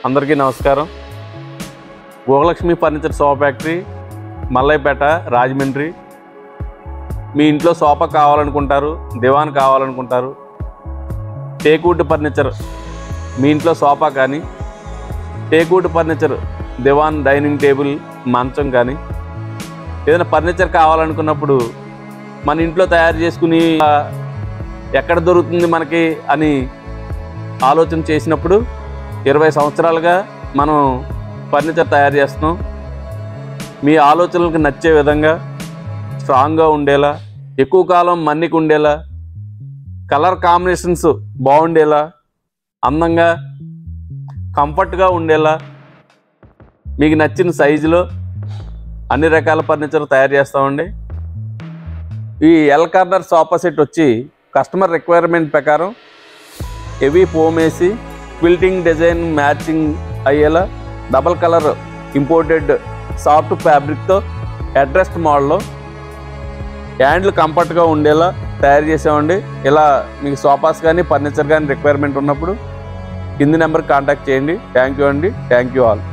అందరికీ నమస్కారం Gogalakshmi furniture sofa factory Mallaipeta Rajahmundry మీ ఇంట్లో సోఫా కావాలనుకుంటారు దివాన్ కావాలనుకుంటారు టేక్వుడ్ ఫర్నిచర్ మీ ఇంట్లో సోఫా కానీ టేక్వుడ్ ఫర్నిచర్ దివాన్ డైనింగ్ టేబుల్ మంచం కానీ ఏదైనా ఫర్నిచర్ కావాలనుకున్నప్పుడు మన ఇంట్లో తయారు చేసుకుని ఆ, ఎక్కడ దొరుకుతుంది మనకి అని ఆలోచన చేసినప్పుడు ఇరవై సంవత్సరాలుగా మనం ఫర్నిచర్ తయారు చేస్తున్నాం మీ ఆలోచనలకు నచ్చే విధంగా స్ట్రాంగ్గా ఉండేలా ఎక్కువ కాలం మన్నిక ఉండేలా కలర్ కాంబినేషన్స్ బాగుండేలా అందంగా కంఫర్ట్గా ఉండేలా మీకు నచ్చిన సైజులో అన్ని రకాల ఫర్నిచర్ తయారు చేస్తామండి ఈ ఎల్ కార్నర్ సోఫా సెట్ వచ్చి కస్టమర్ రిక్వైర్మెంట్ ప్రకారం హెవీ ఫోమ్ వేసి క్విల్టింగ్ డిజైన్ మ్యాచింగ్ అయ్యేలా డబల్ కలర్ ఇంపోర్టెడ్ సాఫ్ట్ ఫ్యాబ్రిక్తో అడ్రస్ట్ మోడల్లో హ్యాండ్లు కంఫర్ట్గా ఉండేలా తయారు చేసామండి ఇలా మీకు సోఫాస్ కానీ ఫర్నిచర్ కానీ రిక్వైర్మెంట్ ఉన్నప్పుడు కింది నెంబర్కి కాంటాక్ట్ చేయండి థ్యాంక్ యూ అండి థ్యాంక్ యూ ఆల్